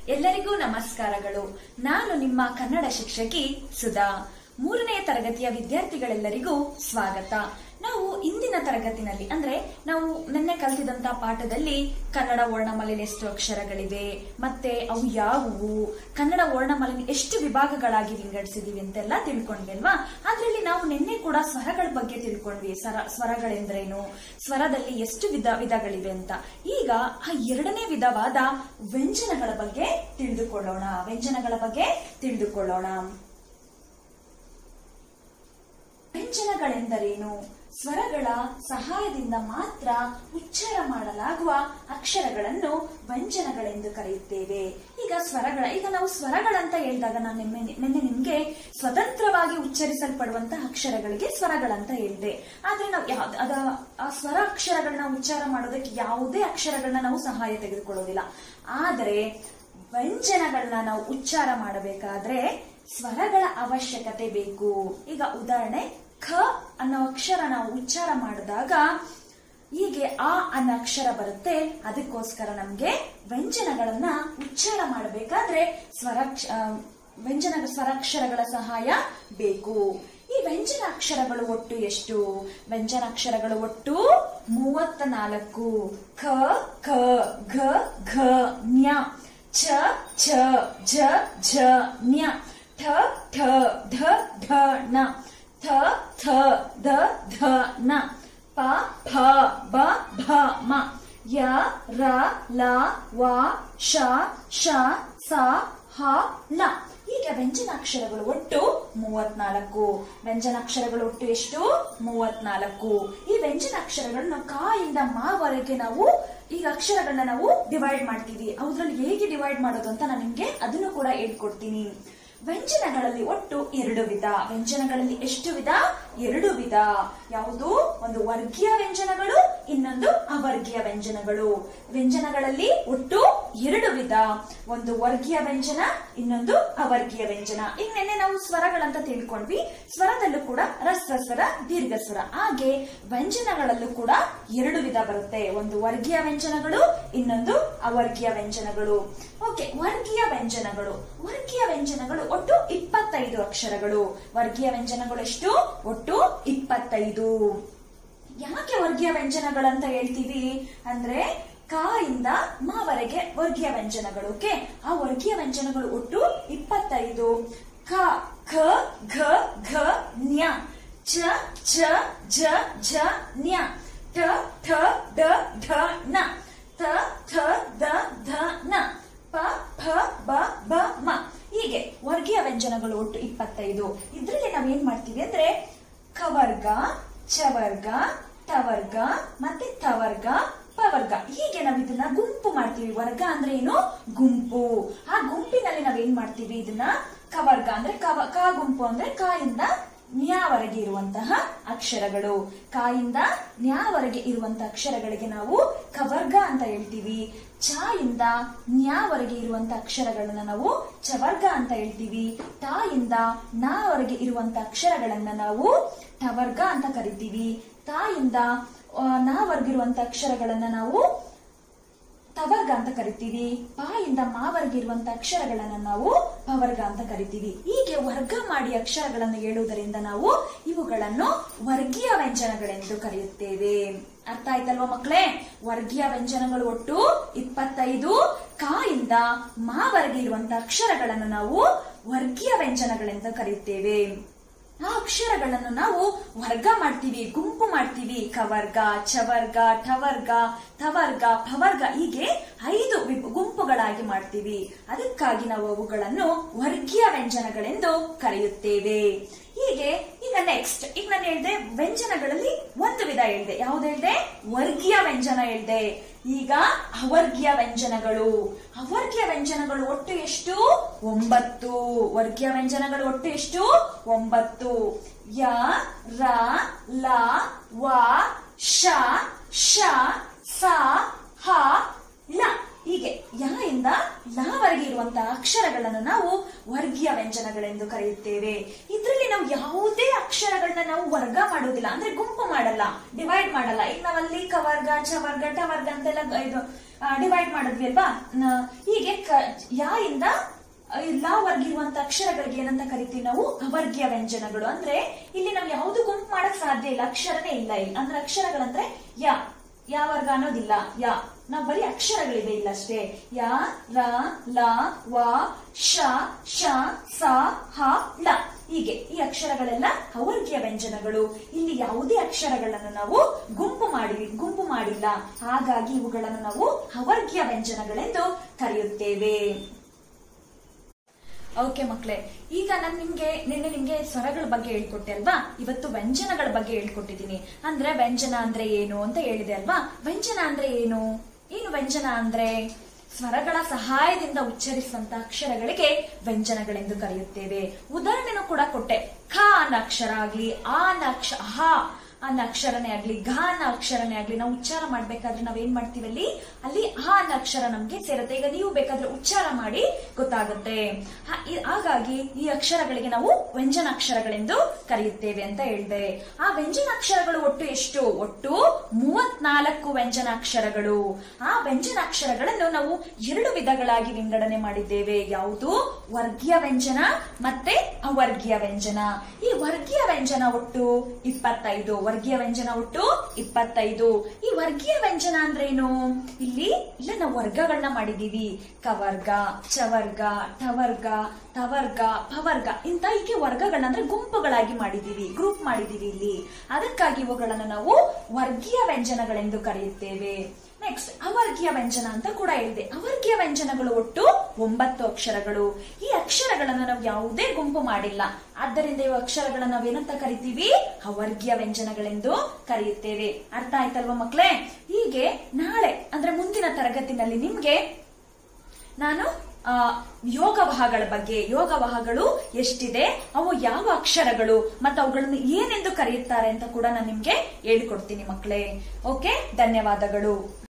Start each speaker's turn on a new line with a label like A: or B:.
A: ಎಲ್ಲರಿಗೂ ನಮಸ್ಕಾರಗಳು ನಾನು ನಿಮ್ಮ ಕನ್ನಡ ಶಿಕ್ಷಕಿ ಸುಧಾ ಮೂರನೇ ತರಗತಿಯ ವಿದ್ಯಾರ್ಥಿಗಳೆಲ್ಲರಿಗೂ ಸ್ವಾಗತ ನಾವು ಇಂದಿನ ತರಗತಿನಲ್ಲಿ ಅಂದ್ರೆ ನಾವು ನಿನ್ನೆ ಕಲಿತಿದಂತ ಪಾಠದಲ್ಲಿ ಕನ್ನಡ ವರ್ಣಮಾಲೆಯಲ್ಲಿ ಎಷ್ಟು ಅಕ್ಷರಗಳಿವೆ ಮತ್ತೆ ಅವು ಯಾವುವು ಕನ್ನಡ ವರ್ಣಮಾಲೆಯಲ್ಲಿ ಎಷ್ಟು ವಿಭಾಗಗಳಾಗಿ ವಿಂಗಡಿಸಿದೀವಿ ಅಂತೆಲ್ಲ ತಿಳ್ಕೊಂಡ್ವಿ ಅಲ್ವಾ ಅದ್ರಲ್ಲಿ ನಾವು ನಿನ್ನೆ ಕೂಡ ಸ್ವರಗಳ ಬಗ್ಗೆ ತಿಳ್ಕೊಂಡ್ವಿ ಸ್ವರ ಸ್ವರಗಳೆಂದ್ರೇನು ಸ್ವರದಲ್ಲಿ ಎಷ್ಟು ವಿಧ ವಿಧಗಳಿವೆ ಅಂತ ಈಗ ಆ ಎರಡನೇ ವಿಧವಾದ ವ್ಯಂಜನಗಳ ಬಗ್ಗೆ ತಿಳಿದುಕೊಳ್ಳೋಣ ವ್ಯಂಜನಗಳ ಬಗ್ಗೆ ತಿಳಿದುಕೊಳ್ಳೋಣ ವ್ಯಂಜನಗಳೆಂದರೇನು ಸ್ವರಗಳ ಸಹಾಯದಿಂದ ಮಾತ್ರ ಉಚ್ಚಾರ ಮಾಡಲಾಗುವ ಅಕ್ಷರಗಳನ್ನು ವ್ಯಂಜನಗಳೆಂದು ಕರೆಯುತ್ತೇವೆ ಈಗ ಸ್ವರಗಳ ಈಗ ನಾವು ಸ್ವರಗಳಂತ ಹೇಳಿದಾಗ ನಾನು ನಿನ್ನೆ ನಿನ್ನೆ ನಿಮ್ಗೆ ಸ್ವತಂತ್ರವಾಗಿ ಉಚ್ಚರಿಸಲ್ಪಡುವಂತಹ ಅಕ್ಷರಗಳಿಗೆ ಸ್ವರಗಳಂತ ಹೇಳಿದೆ ಆದ್ರೆ ನಾವು ಯಾವ್ದು ಅದ ಆ ಸ್ವರ ಅಕ್ಷರಗಳನ್ನ ಉಚ್ಚಾರ ಮಾಡೋದಕ್ಕೆ ಯಾವುದೇ ಅಕ್ಷರಗಳನ್ನ ನಾವು ಸಹಾಯ ತೆಗೆದುಕೊಳ್ಳೋದಿಲ್ಲ ಆದರೆ ವ್ಯಂಜನಗಳನ್ನ ನಾವು ಉಚ್ಚಾರ ಮಾಡಬೇಕಾದ್ರೆ ಸ್ವರಗಳ ಅವಶ್ಯಕತೆ ಬೇಕು ಈಗ ಉದಾಹರಣೆ ಖ ಅನ್ನೋ ಅಕ್ಷರ ನಾವು ಉಚ್ಚಾರ ಮಾಡಿದಾಗ ಹೀಗೆ ಆ ಅನ್ನೋ ಅಕ್ಷರ ಬರುತ್ತೆ ಅದಕ್ಕೋಸ್ಕರ ನಮ್ಗೆ ವ್ಯಂಜನಗಳನ್ನ ಉಚ್ಚಾರ ಮಾಡಬೇಕಾದ್ರೆ ಸ್ವರ ವ್ಯಂಜನ ಸ್ವರಾಕ್ಷರಗಳ ಸಹಾಯ ಬೇಕು ಈ ವ್ಯಂಜನ ಅಕ್ಷರಗಳು ಒಟ್ಟು ಎಷ್ಟು ವ್ಯಂಜನ ಅಕ್ಷರಗಳು ಒಟ್ಟು ಮೂವತ್ತ ನಾಲ್ಕು ಖ ಖ ಘ ಘ ನ್ಯ ಛ ಛ ಝ ಝ ನ್ಯ ಠ ಠ ಢ ಢ ಣ ಥ ಥ ದ ಧ ನ ಪ ಫ ಬ ಭ ಮ ಯ ರ ಲ ವ ಶ ಶ ಸ ಹ ಲ ಈಗ ವ್ಯಂಜನಾಕ್ಷರಗಳು ಒಟ್ಟು ಮೂವತ್ನಾಲ್ಕು ವ್ಯಂಜನಾಕ್ಷರಗಳು ಒಟ್ಟು ಎಷ್ಟು ಮೂವತ್ನಾಲ್ಕು ಈ ವ್ಯಂಜನಾಕ್ಷರಗಳನ್ನ ಕ ಇಂದ ಮಾವರೆಗೆ ನಾವು ಈಗ ಅಕ್ಷರಗಳನ್ನ ನಾವು ಡಿವೈಡ್ ಮಾಡ್ತೀವಿ ಅದ್ರಲ್ಲಿ ಹೇಗೆ ಡಿವೈಡ್ ಮಾಡೋದು ಅಂತ ನಾನು ನಿಮ್ಗೆ ಅದನ್ನು ಕೂಡ ಹೇಳ್ಕೊಡ್ತೀನಿ ವ್ಯಂಜನಗಳಲ್ಲಿ ಒಟ್ಟು ಎರಡು ವಿಧ ವ್ಯಂಜನಗಳಲ್ಲಿ ಎಷ್ಟು ವಿಧ ಎರಡು ವಿಧ ಯಾವುದು ಒಂದು ವರ್ಗೀಯ ವ್ಯಂಜನಗಳು ಇನ್ನೊಂದು ಅವರ್ಗೀಯ ವ್ಯಂಜನಗಳು ವ್ಯಂಜನಗಳಲ್ಲಿ ಒಟ್ಟು ಎರಡು ವಿಧ ಒಂದು ವರ್ಗೀಯ ವ್ಯಂಜನ ಇನ್ನೊಂದು ಅವರ್ಗೀಯ ವ್ಯಂಜನ ಈಗ ನಿನ್ನೆ ನಾವು ಸ್ವರಗಳಂತ ತಿಳ್ಕೊಂಡ್ವಿ ಸ್ವರದಲ್ಲೂ ಕೂಡ ರಸ್ವ ಸ್ವರ ದೀರ್ಘ ಸ್ವರ ಹಾಗೆ ವ್ಯಂಜನಗಳಲ್ಲೂ ಕೂಡ ಎರಡು ವಿಧ ಬರುತ್ತೆ ಒಂದು ವರ್ಗೀಯ ವ್ಯಂಜನಗಳು ಇನ್ನೊಂದು ಅವರ್ಗೀಯ ವ್ಯಂಜನಗಳು ಓಕೆ ವರ್ಗೀಯ ವ್ಯಂಜನಗಳು ವರ್ಗೀಯ ವ್ಯಂಜನಗಳು ಒಟ್ಟು ಇಪ್ಪತ್ತೈದು ಅಕ್ಷರಗಳು ವರ್ಗೀಯ ವ್ಯಂಜನಗಳು ಎಷ್ಟು ಒಟ್ಟು ಇಪ್ಪತ್ತೈದು ಯಾಕೆ ವರ್ಗೀಯ ವ್ಯಂಜನಗಳಂತ ಹೇಳ್ತೀವಿ ಅಂದ್ರೆ ಕ ಇಂದ ಮಾವರೆಗೆ ವರ್ಗೀಯ ವ್ಯಂಜನಗಳು ಓಕೆ ಆ ವರ್ಗೀಯ ವ್ಯಂಜನಗಳು ಒಟ್ಟು ಇಪ್ಪತ್ತೈದು ಕ ಖ ಘ ಘ ನ್ಯ ಚ ಛ ಝ ಝ ನ್ಯ ಠ ಠ ಡ ಢ ನ ತ ಥ ದ ಧ ನ ಪ ಫ ಬ ಬ ಮ ಹೀಗೆ ವರ್ಗೀಯ ವ್ಯಂಜನಗಳು ಒಟ್ಟು ಇಪ್ಪತ್ತೈದು ಇದ್ರಲ್ಲಿ ನಾವೇನ್ ಮಾಡ್ತೀವಿ ಅಂದ್ರೆ ಖವರ್ಗ ಚವರ್ಗ ಟವರ್ಗ ಮತ್ತೆ ತವರ್ಗ ಪವರ್ಗ ಹೀಗೆ ನಾವು ಇದನ್ನ ಗುಂಪು ಮಾಡ್ತೀವಿ ವರ್ಗ ಅಂದ್ರೆ ಏನು ಗುಂಪು ಆ ಗುಂಪಿನಲ್ಲಿ ನಾವೇನ್ ಮಾಡ್ತೀವಿ ಇದನ್ನ ಕವರ್ಗ ಅಂದ್ರೆ ಕವ ಕ ಗುಂಪು ಅಂದ್ರೆ ಕ ಇಂದ ನ್ಯಾವರೆಗೆ ಇರುವಂತಹ ಅಕ್ಷರಗಳು ಕಾಯಿಂದ ನ್ಯಾವರೆಗೆ ಇರುವಂತಹ ಅಕ್ಷರಗಳಿಗೆ ನಾವು ಕವರ್ಗ ಅಂತ ಹೇಳ್ತೀವಿ ಚ ಇಂದ ನ್ಯಾವರೆಗೆ ಇರುವಂತ ಅಕ್ಷರಗಳನ್ನ ನಾವು ಚವರ್ಗ ಅಂತ ಹೇಳ್ತೀವಿ ಟ ಇಂದ ನಾವರೆಗೆ ಇರುವಂತ ಅಕ್ಷರಗಳನ್ನ ನಾವು ಟವರ್ಗ ಅಂತ ಕರಿತೀವಿ ತ ಇಂದ ನಾವರ್ಗಿರುವಂತ ಅಕ್ಷರಗಳನ್ನ ನಾವು ತವರ್ಗ ಅಂತ ಕರಿತೀವಿ ಪ ಇಂದ ಮಾವರ್ಗ ಇರುವಂತ ಅಕ್ಷರಗಳನ್ನ ನಾವು ಪವರ್ಗ ಅಂತ ಕರಿತೀವಿ ಹೀಗೆ ವರ್ಗ ಮಾಡಿ ಅಕ್ಷರಗಳನ್ನು ಹೇಳುವುದರಿಂದ ನಾವು ಇವುಗಳನ್ನು ವರ್ಗೀಯ ವ್ಯಂಜನಗಳೆಂದು ಕರೆಯುತ್ತೇವೆ ಅರ್ಥ ಆಯ್ತಲ್ವಾ ಮಕ್ಕಳೇ ವರ್ಗೀಯ ವ್ಯಂಜನಗಳು ಒಟ್ಟು ಇಪ್ಪತ್ತೈದು ಕ ಇಂದ ಮಾವರೆಗೆ ಇರುವಂತ ಅಕ್ಷರಗಳನ್ನು ನಾವು ವರ್ಗೀಯ ವ್ಯಂಜನಗಳೆಂದು ಕರೆಯುತ್ತೇವೆ ಆ ಅಕ್ಷರಗಳನ್ನು ನಾವು ವರ್ಗ ಮಾಡ್ತೀವಿ ಗುಂಪು ಮಾಡ್ತೀವಿ ಕವರ್ಗ ಚವರ್ಗ ಠವರ್ಗ ತವರ್ಗ ಫವರ್ಗ ಹೀಗೆ ಐದು ಗುಂಪುಗಳಾಗಿ ಮಾಡ್ತೀವಿ ಅದಕ್ಕಾಗಿ ನಾವು ಅವುಗಳನ್ನು ವರ್ಗೀಯ ವ್ಯಂಜನಗಳೆಂದು ಕರೆಯುತ್ತೇವೆ ಹೀಗೆ ಈಗ ನೆಕ್ಸ್ಟ್ ಈಗ ನಾನು ಹೇಳಿದೆ ವ್ಯಂಜನಗಳಲ್ಲಿ ಒಂದು ವಿಧ ಹೇಳಿದೆ ಯಾವ್ದು ಹೇಳಿದೆ ವರ್ಗೀಯ ವ್ಯಂಜನ ಹೇಳಿದೆ ಈಗ ಅವರ್ಗೀಯ ವ್ಯಂಜನಗಳು ಅವರ್ಗೀಯ ವ್ಯಂಜನಗಳು ಒಟ್ಟು ಎಷ್ಟು ಒಂಬತ್ತು ವರ್ಗೀಯ ವ್ಯಂಜನಗಳು ಒಟ್ಟು ಎಷ್ಟು ಒಂಬತ್ತು ಯ ರ ಲ ವ ಶ ಶ ಸ ಹ ಲ ಹೀಗೆ ಯ ಇಂದ ಲಾವರೆಗೆ ಇರುವಂತಹ ಅಕ್ಷರಗಳನ್ನು ನಾವು ವರ್ಗೀಯ ವ್ಯಂಜನಗಳೆಂದು ಕರೆಯುತ್ತೇವೆ ಇದರಲ್ಲಿ ನಾವು ಯಾವುದೇ ಅಕ್ಷರಗಳನ್ನ ನಾವು ವರ್ಗ ಮಾಡೋದಿಲ್ಲ ಅಂದ್ರೆ ಗುಂಪು ಮಾಡಲ್ಲ ಡಿವೈಡ್ ಮಾಡಲ್ಲ ಈಗ ನಾವಲ್ಲಿ ಕವರ್ಗ ಚವರ್ಗ ಟವರ್ಗ ಅಂತೆಲ್ಲ ಇದು ಡಿವೈಡ್ ಮಾಡಿದ್ವಿ ಅಲ್ವಾ ನ- ಹೀಗೆ ಕ- ಯಾ ಇಂದ ಲಾ ವರ್ಗಿರುವಂತ ಅಕ್ಷರಗಳಿಗೆ ಏನಂತ ಕರಿತೀವಿ ನಾವು ಅವರ್ಗೀಯ ವ್ಯಂಜನಗಳು ಅಂದ್ರೆ ಇಲ್ಲಿ ನಾವು ಯಾವ್ದು ಗುಂಪು ಮಾಡಕ್ ಸಾಧ್ಯ ಇಲ್ಲ ಅಕ್ಷರನೇ ಇಲ್ಲ ಇಲ್ಲಿ ಅಂದ್ರೆ ಅಕ್ಷರಗಳಂದ್ರೆ ಯಾ ಯಾ ವರ್ಗ ಅನ್ನೋದಿಲ್ಲ ಯಾ ನಾವು ಬರೀ ಅಕ್ಷರಗಳಿವೆ ಇಲ್ಲ ಅಷ್ಟೇ ಯಾ ರ ಲ ವ ಶ ಶ ಸ ಹ ಲ ಹೀಗೆ ಈ ಅಕ್ಷರಗಳೆಲ್ಲ ಅವರ್ಗೀಯ ವ್ಯಂಜನಗಳು ಇಲ್ಲಿ ಯಾವುದೇ ಅಕ್ಷರಗಳನ್ನು ನಾವು ಗುಂಪು ಮಾಡಿ ಗುಂಪು ಮಾಡಿಲ್ಲ ಹಾಗಾಗಿ ಇವುಗಳನ್ನು ನಾವು ಅವರ್ಗೀಯ ವ್ಯಂಜನಗಳೆಂದು ಕರೆಯುತ್ತೇವೆ ಓಕೆ ಮಕ್ಳೇ ಈಗ ನಾನು ನಿಮ್ಗೆ ನಿನ್ನೆ ನಿಮ್ಗೆ ಸ್ವರಗಳ ಬಗ್ಗೆ ಹೇಳ್ಕೊಟ್ಟೆ ಅಲ್ವಾ ಇವತ್ತು ವ್ಯಂಜನಗಳ ಬಗ್ಗೆ ಹೇಳ್ಕೊಟ್ಟಿದ್ದೀನಿ ಅಂದ್ರೆ ವ್ಯಂಜನ ಅಂದ್ರೆ ಏನು ಅಂತ ಹೇಳಿದೆ ಅಲ್ವಾ ವ್ಯಂಜನ ಅಂದ್ರೆ ಏನು ಏನು ವ್ಯಂಜನ ಅಂದ್ರೆ ಸ್ವರಗಳ ಸಹಾಯದಿಂದ ಉಚ್ಚರಿಸುವಂತ ಅಕ್ಷರಗಳಿಗೆ ವ್ಯಂಜನಗಳೆಂದು ಕರೆಯುತ್ತೇವೆ ಉದಾಹರಣೆನೂ ಕೂಡ ಕೊಟ್ಟೆ ಖ ಅನ್ನೋ ಅಕ್ಷರ ಆಗ್ಲಿ ಆ ಅನ್ನೋ ಅಕ್ಷರ ಹ ಅನ್ನೋ ಅಕ್ಷರನೇ ಆಗ್ಲಿ ಘ ಅನ್ನೋ ಅಕ್ಷರನೇ ಆಗ್ಲಿ ನಾವು ಉಚ್ಚಾರ ಮಾಡ್ಬೇಕಾದ್ರೆ ನಾವೇನ್ ಮಾಡ್ತೀವಿ ಅಲ್ಲಿ ಅಲ್ಲಿ ಆ ಅನ್ನೋ ಅಕ್ಷರ ನಮ್ಗೆ ಸೇರುತ್ತೆ ಈಗ ನೀವು ಬೇಕಾದ್ರೆ ಉಚ್ಚಾರ ಮಾಡಿ ಗೊತ್ತಾಗುತ್ತೆ ಹ- ಈ- ಹಾಗಾಗಿ ಈ ಅಕ್ಷರಗಳಿಗೆ ನಾವು ವ್ಯಂಜನಾಕ್ಷರಗಳೆಂದು ಕರೆಯುತ್ತೇವೆ ಅಂತ ಹೇಳಿದೆ ಆ ವ್ಯಂಜನಾಕ್ಷರಗಳು ಒಟ್ಟು ಎಷ್ಟು ಒಟ್ಟು ಮೂವತ್ನಾಲ್ಕು ವ್ಯಂಜನಾಕ್ಷರಗಳು ಆ ವ್ಯಂಜನಾಕ್ಷರಗಳನ್ನು ನಾವು ಎರಡು ವಿಧಗಳಾಗಿ ವಿಂಗಡಣೆ ಮಾಡಿದ್ದೇವೆ ಯಾವುದು ವರ್ಗೀಯ ವ್ಯಂಜನ ಮತ್ತೆ ಅವರ್ಗೀಯ ವ್ಯಂಜನ ಈ ವರ್ಗೀಯ ವ್ಯಂಜನ ಒಟ್ಟು ಇಪ್ಪತ್ತೈದು ವರ್ಗೀಯ ವ್ಯಂಜನ ಒಟ್ಟು ಇಪ್ಪತ್ತೈದು ಈ ವರ್ಗೀಯ ವ್ಯಂಜನ ಅಂದ್ರೇನು ಇಲ್ಲಿ ಇಲ್ಲ ನಾವು ವರ್ಗಗಳನ್ನ ಮಾಡಿದೀವಿ ಕವರ್ಗ ಚವರ್ಗ ಟವರ್ಗ ತವರ್ಗ ಪವರ್ಗ ಇಂತ ಹೀಗೆ ವರ್ಗಗಳನ್ನ ಅಂದ್ರೆ ಗುಂಪುಗಳಾಗಿ ಮಾಡಿದೀವಿ ಗ್ರೂಪ್ ಮಾಡಿದೀವಿ ಇಲ್ಲಿ ಅದಕ್ಕಾಗಿ ಇವುಗಳನ್ನು ನಾವು ವರ್ಗೀಯ ವ್ಯಂಜನಗಳೆಂದು ಕರೆಯುತ್ತೇವೆ ನೆಕ್ಸ್ಟ್ ಅವರ್ಗೀಯ ವ್ಯಂಜನ ಅಂತ ಕೂಡ ಹೇಳಿದೆ ಅವರ್ಗೀಯ ವ್ಯಂಜನಗಳು ಒಟ್ಟು ಒಂಬತ್ತು ಅಕ್ಷರಗಳು ಈ ಅಕ್ಷರಗಳನ್ನು ನಾವು ಯಾವುದೇ ಗುಂಪು ಮಾಡಿಲ್ಲ ಆದ್ದರಿಂದ ಈ ಅಕ್ಷರಗಳನ್ನ ನಾವೇನಂತ ಕರಿತೀವಿ ಅವರ್ಗೀಯ ವ್ಯಂಜನಗಳೆಂದು ಕರೆಯುತ್ತೇವೆ ಅರ್ಥ ಆಯ್ತಲ್ವಾ ಮಕ್ಳೇ ಹೀಗೆ ನಾಳೆ ಅಂದ್ರೆ ಮುಂದಿನ ತರಗತಿನಲ್ಲಿ ನಿಮ್ಗೆ ನಾನು ಆ, ಯೋಗವಾಹಗಳ ಬಗ್ಗೆ ಯೋಗವಾಹಗಳು ಎಷ್ಟಿದೆ ಅವು ಯಾವ ಅಕ್ಷರಗಳು ಮತ್ತು ಅವುಗಳನ್ನು ಏನೆಂದು ಕರೆಯುತ್ತಾರೆ ಅಂತ ಕೂಡ ನಾನು ನಿಮ್ಗೆ ಹೇಳ್ಕೊಡ್ತೀನಿ ಮಕ್ಕಳೇ ಓಕೆ ಧನ್ಯವಾದಗಳು